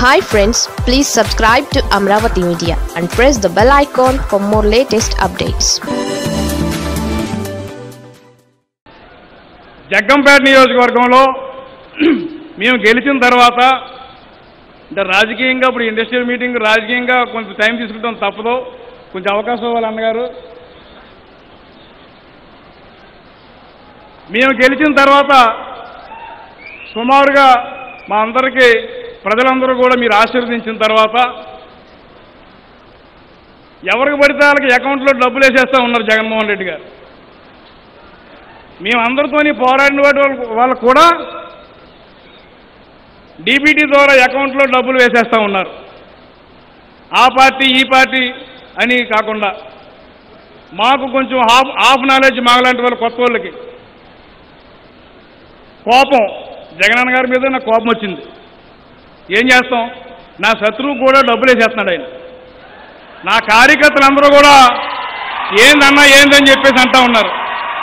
hi friends please subscribe to Amaravati media and press the bell icon for more latest updates Jaggampeta నియోజకవర్గంలో మేము గెలిచిన తర్వాత అంటే రాజకీయంగా ఇప్పుడు ఇండస్ట్రియల్ మీటింగ్ రాజకీయంగా కొంచెం టైం తీసుకుంటాం తప్పదు కొంచెం అవకాశం ఇవ్వాలి అన్నగారు మేము గెలిచిన తర్వాత సుమారుగా మా అందరికీ ప్రజలందరూ కూడా మీరు ఆశీర్వదించిన తర్వాత ఎవరికి పడితే వాళ్ళకి అకౌంట్లో డబ్బులు వేసేస్తా ఉన్నారు జగన్మోహన్ రెడ్డి గారు మేము అందరితోని పోరాడిన వాటి వాళ్ళకు వాళ్ళకు కూడా డీబీటీ ద్వారా అకౌంట్లో డబ్బులు వేసేస్తూ ఉన్నారు ఆ పార్టీ ఈ పార్టీ అని కాకుండా మాకు కొంచెం హాఫ్ హాఫ్ నాలెడ్జ్ మాగలాంటి వాళ్ళు కొత్త వాళ్ళకి కోపం జగనన్న గారి మీద నాకు కోపం వచ్చింది ఏం చేస్తాం నా శత్రువు కూడా డబ్బులు వేసేస్తున్నాడు ఆయన నా కార్యకర్తలందరూ కూడా ఏందన్నా ఏందని చెప్పేసి అంటా ఉన్నారు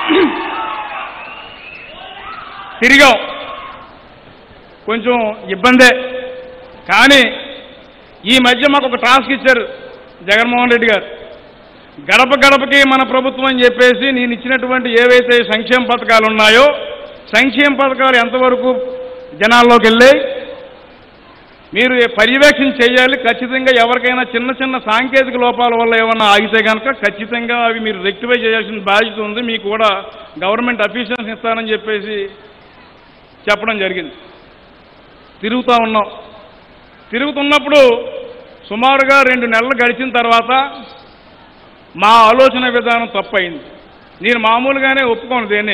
తిరిగాం కొంచెం ఇబ్బందే కానీ ఈ మధ్య మాకు ఒక టాస్క్ ఇచ్చారు జగన్మోహన్ రెడ్డి గారు గడప గడపకి మన ప్రభుత్వం అని చెప్పేసి నేను ఇచ్చినటువంటి ఏవైతే సంక్షేమ పథకాలు ఉన్నాయో సంక్షేమ పథకాలు ఎంతవరకు జనాల్లోకి వెళ్ళాయి మీరు పర్యవేక్షణ చేయాలి ఖచ్చితంగా ఎవరికైనా చిన్న చిన్న సాంకేతిక లోపాల వల్ల ఏమన్నా ఆగితే కనుక ఖచ్చితంగా అవి మీరు రెక్టిఫై చేయాల్సిన బాధ్యత ఉంది మీకు కూడా గవర్నమెంట్ అఫీషియల్స్ ఇస్తానని చెప్పేసి చెప్పడం జరిగింది తిరుగుతూ ఉన్నాం తిరుగుతున్నప్పుడు సుమారుగా రెండు నెలలు గడిచిన తర్వాత మా ఆలోచన విధానం తప్పయింది నేను మామూలుగానే ఒప్పుకోను దేన్ని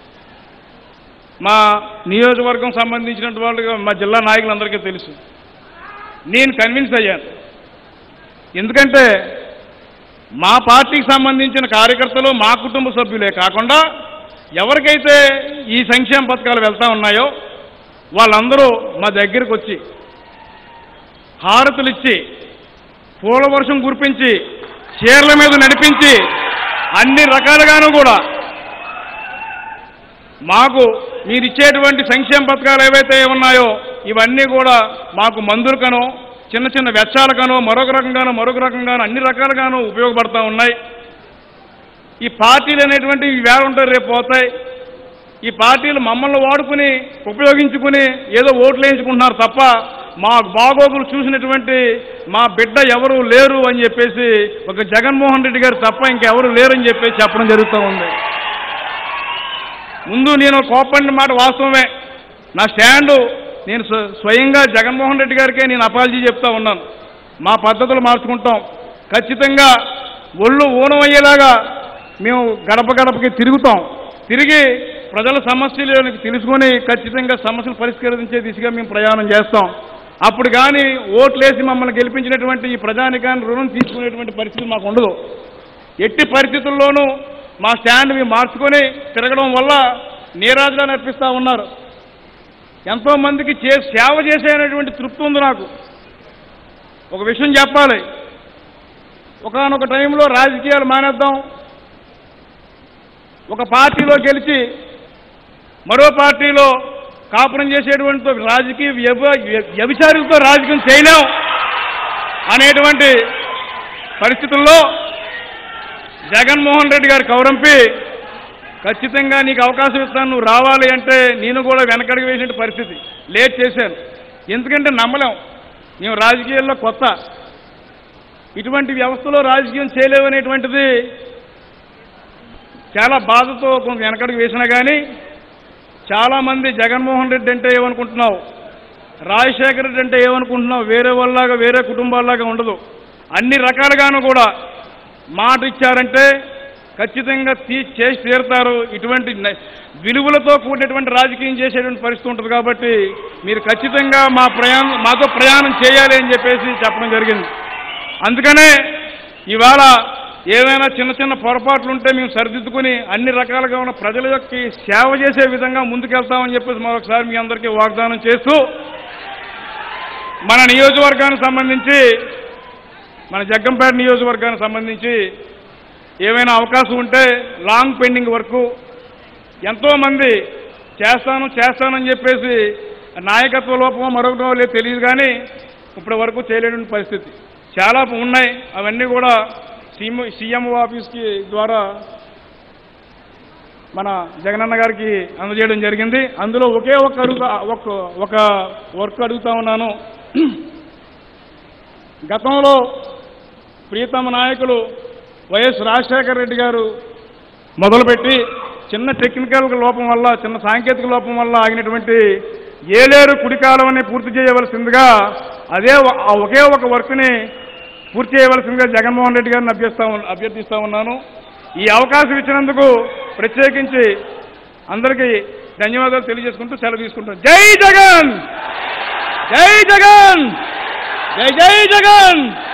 మా నియోజకవర్గం సంబంధించినటువంటి వాళ్ళకి మా జిల్లా నాయకులందరికీ తెలుసు నేను కన్విన్స్ అయ్యాను ఎందుకంటే మా పార్టీకి సంబంధించిన కార్యకర్తలు మా కుటుంబ సభ్యులే కాకుండా ఎవరికైతే ఈ సంక్షేమ పథకాలు వెళ్తా ఉన్నాయో వాళ్ళందరూ మా దగ్గరికి వచ్చి హారతులు ఇచ్చి పూల వర్షం కురిపించి చీరల మీద నడిపించి అన్ని రకాలుగాను కూడా మాకు మీరు ఇచ్చేటువంటి సంక్షేమ పథకాలు ఏవైతే ఉన్నాయో ఇవన్నీ కూడా మాకు మందులకనో చిన్న చిన్న వెచ్చాలకనో మరొక రకంగానో మరొక రకంగానో అన్ని రకాలుగాను ఉపయోగపడతా ఉన్నాయి ఈ పార్టీలు అనేటువంటివి వేళ ఉంటాయి రేపు పోతాయి ఈ పార్టీలు మమ్మల్ని వాడుకుని ఉపయోగించుకుని ఏదో ఓట్లు వేయించుకుంటున్నారు తప్ప మా బాగోగులు చూసినటువంటి మా బిడ్డ ఎవరు లేరు అని చెప్పేసి ఒక జగన్మోహన్ రెడ్డి గారు తప్ప ఇంకెవరు లేరని చెప్పేసి చెప్పడం జరుగుతూ ఉంది ముందు నేను కోపడిన మాట వాస్తవమే నా స్టాండు నేను స్వ- స్వయంగా జగన్మోహన్ రెడ్డి గారికే నేను అపాలజీ చెప్తా ఉన్నాను మా పద్ధతులు మార్చుకుంటాం ఖచ్చితంగా ఒళ్ళు ఊనమయ్యేలాగా మేము గడప గడపకి తిరుగుతాం తిరిగి ప్రజల సమస్యలు తెలుసుకొని ఖచ్చితంగా సమస్యలు పరిష్కరించే దిశగా మేము ప్రయాణం చేస్తాం అప్పుడు కానీ ఓట్లేసి మమ్మల్ని గెలిపించినటువంటి ఈ ప్రజానికాన్ని రుణం తీసుకునేటువంటి పరిస్థితి మాకు ఉండదు ఎట్టి పరిస్థితుల్లోనూ మా స్టాండ్ మేము మార్చుకొని తిరగడం వల్ల నీరాజుగా నడిపిస్తూ ఉన్నారు ఎంతో మందికి చే సేవ చేసేటువంటి తృప్తి ఉంది నాకు ఒక విషయం చెప్పాలి ఒకనొక టైంలో రాజకీయాలు మానేద్దాం ఒక పార్టీలో గెలిచి మరో పార్టీలో కాపురం చేసేటువంటి రాజకీయ వ్యభ వ్యభిచారులతో రాజకీయం చేయలేం అనేటువంటి పరిస్థితుల్లో జగన్మోహన్ రెడ్డి గారు కౌరంపి ఖచ్చితంగా నీకు అవకాశం ఇస్తాను నువ్వు రావాలి అంటే నేను కూడా వెనకడికి వేసిన పరిస్థితి లేట్ చేశాను ఎందుకంటే నమ్మలేం మేము రాజకీయాల్లో కొత్త ఇటువంటి వ్యవస్థలో రాజకీయం చేయలేవనేటువంటిది చాలా బాధతో కొంత వెనకడికి వేసినా కానీ చాలామంది జగన్మోహన్ రెడ్డి అంటే ఏమనుకుంటున్నావు రాజశేఖర రెడ్డి అంటే ఏమనుకుంటున్నావు వేరే వాళ్ళలాగా వేరే కుటుంబాల్లాగా ఉండదు అన్ని రకాలుగాను కూడా మాట ఇచ్చారంటే ఖచ్చితంగా తీ చేసి తీరుతారు ఇటువంటి న- విలువలతో కూడినటువంటి రాజకీయం చేసేటువంటి పరిస్థితి ఉంటుంది కాబట్టి మీరు ఖచ్చితంగా మా ప్రయాణం మాతో ప్రయాణం చేయాలి అని చెప్పేసి చెప్పడం జరిగింది అందుకనే ఇవాళ ఏమైనా చిన్న చిన్న పొరపాట్లు ఉంటే మేము సరిదిద్దుకుని అన్ని రకాలుగా ఉన్న ప్రజల యొక్క సేవ చేసే విధంగా ముందుకెళ్తామని చెప్పేసి మరొకసారి మీ అందరికీ వాగ్దానం చేస్తూ మన నియోజకవర్గానికి సంబంధించి మన జగ్గంపేట నియోజకవర్గానికి సంబంధించి ఏమైనా అవకాశం ఉంటే లాంగ్ పెండింగ్ వర్క్ ఎంతోమంది చేస్తాను చేస్తానని చెప్పేసి నాయకత్వ లోపమో మరొకటో లేదు తెలియదు కానీ ఇప్పటి వరకు చేయలేని పరిస్థితి చాలా ఉన్నాయి అవన్నీ కూడా సీఎం సీఎంఓ ఆఫీస్కి ద్వారా మన జగనన్న గారికి అందజేయడం జరిగింది అందులో ఒకే ఒక అడుగుతా ఒక ఒక వర్క్ అడుగుతా ఉన్నాను గతంలో ప్రియతమ నాయకులు వైఎస్ రాజశేఖర రెడ్డి గారు మొదలుపెట్టి చిన్న టెక్నికల్ లోపం వల్ల చిన్న సాంకేతిక లోపం వల్ల ఆగినటువంటి ఏలేరు కుడికాలవని పూర్తి చేయవలసిందిగా అదే ఒ- ఆ ఒకే ఒక వర్క్ని పూర్తి చేయవలసిందిగా జగన్మోహన్ రెడ్డి గారిని అభ్యస్తా ఉన్- అభ్యర్థిస్తా ఉన్నాను ఈ అవకాశం ఇచ్చినందుకు ప్రత్యేకించి అందరికీ ధన్యవాదాలు తెలియజేసుకుంటూ సెలవు తీసుకుంటాను జై జగన్ జై జగన్ జై జై జగన్